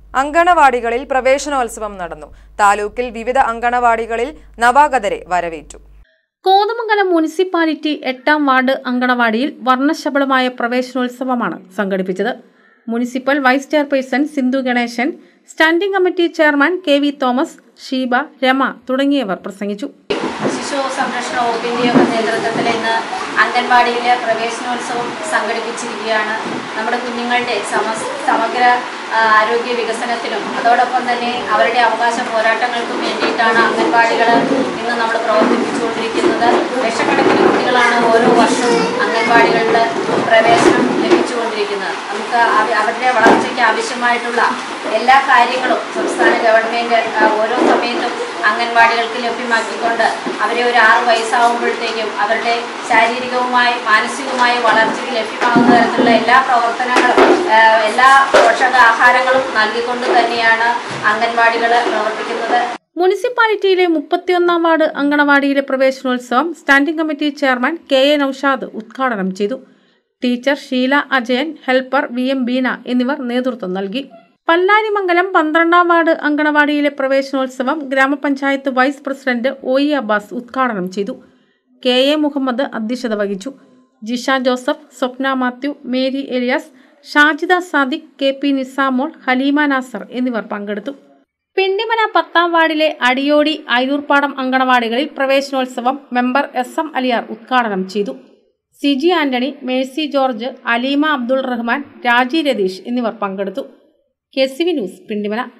അങ്കണവാടികളിൽ പ്രവേശനോത്സവം നടന്നു താലൂക്കിൽ വിവിധ അങ്കണവാടികളിൽ നവാഗതരെ വരവേറ്റു കോതമംഗലം മുനിസിപ്പാലിറ്റി എട്ടാം വാർഡ് അങ്കണവാടിയിൽ വർണ്ണശബളമായ പ്രവേശനോത്സവമാണ് സംഘടിപ്പിച്ചത് municipal vice chairperson Sindhu Ganesan standing committee chairman K V Thomas Sheeba Rama തുടങ്ങിയവർ പ്രസംഗിച്ചു ശിശു സംരക്ഷണ വകുപ്പിൻ്റെയൊക്കെ നേതൃത്വത്തിൽ ഇന്ന് അംഗൻവാടിയിലെ പ്രവേശനോത്സവം സംഘടിപ്പിച്ചിരിക്കുകയാണ് നമ്മുടെ കുഞ്ഞുങ്ങളുടെ സമ സമഗ്ര ആ, ആരോഗ്യ വികസനത്തിനും അതോടൊപ്പം തന്നെ അവരുടെ അവകാശ പോരാട്ടങ്ങൾക്കും വേണ്ടിയിട്ടാണ് അംഗൻവാടികൾ ഇന്ന് നമ്മൾ പ്രവർത്തിപ്പിച്ചുകൊണ്ടിരിക്കുന്നത് ലക്ഷക്കണക്കിന് കുട്ടികളാണ് ഓരോ വർഷവും അംഗൻവാടികളിൽ പ്രവേശനം ലഭിച്ചുകൊണ്ടിരിക്കുന്നത് നമുക്ക് അവ- അവരുടെ വളർച്ചയ്ക്ക് ആവശ്യമായിട്ടുള്ള എല്ലാ കാര്യങ്ങളും സംസ്ഥാന ഗവൺമെൻറ് ആ, ഓരോ സമയത്തും അംഗൻവാടികൾക്ക് ലഭ്യമാക്കിക്കൊണ്ട് അവരെ ഒരു ആറ് വയസ്സാവുമ്പോഴത്തേക്കും അവരുടെ ശാരീരികവുമായി മാനസികവുമായ വളർച്ചയ്ക്ക് ലഭ്യമാകുന്ന തരത്തിലുള്ള എല്ലാ പ്രവർത്തനങ്ങളും ആ, എല്ലാ പോഷകാഹാരങ്ങളും നൽകിക്കൊണ്ട് തന്നെയാണ് അംഗൻവാടികൾ പ്രവർത്തിക്കുന്നത് മുനിസിപ്പാലിറ്റിയിലെ മുപ്പത്തിയൊന്നാം വാർഡ് അങ്കണവാടിയിലെ പ്രവേശനോത്സവം standing committee chairman K A Naushad ഉദ്ഘാടനം ചെയ്തു teacher Sheela Ajayan helper V M Beena എന്നിവർ നേതൃത്വം നൽകി പല്ലാരിമംഗലം പന്ത്രണ്ടാം വാർഡ് അങ്കണവാടിയിലെ പ്രവേശനോത്സവം grama panchayat vice president O E Abbas ഉദ്ഘാടനം ചെയ്തു കെ എ മുഹമ്മദ് അധ്യക്ഷത വഹിച്ചു ജിഷ ജോസഫ് സ്വപ്ന മാത്യു മേരി എലിയാസ് ഷാജിദ സാദിഖ് കെ പി നിസാമോൾ ഹലീമ നാസർ എന്നിവർ പങ്കെടുത്തു പിണ്ടിമന പത്താം വാർഡിലെ അടിയോടി അയൂർപ്പാടം അങ്കണവാടികളിൽ പ്രവേശനോത്സവം മെമ്പർ എസ് എം അലിയാർ ഉദ്ഘാടനം ചെയ്തു സി ജി ആന്റണി മേഴ്സി ജോർജ് അലീമ അബ്ദുൾ റഹ്മാൻ രാജി രതീഷ് എന്നിവർ പങ്കെടുത്തു K C V news Pindimana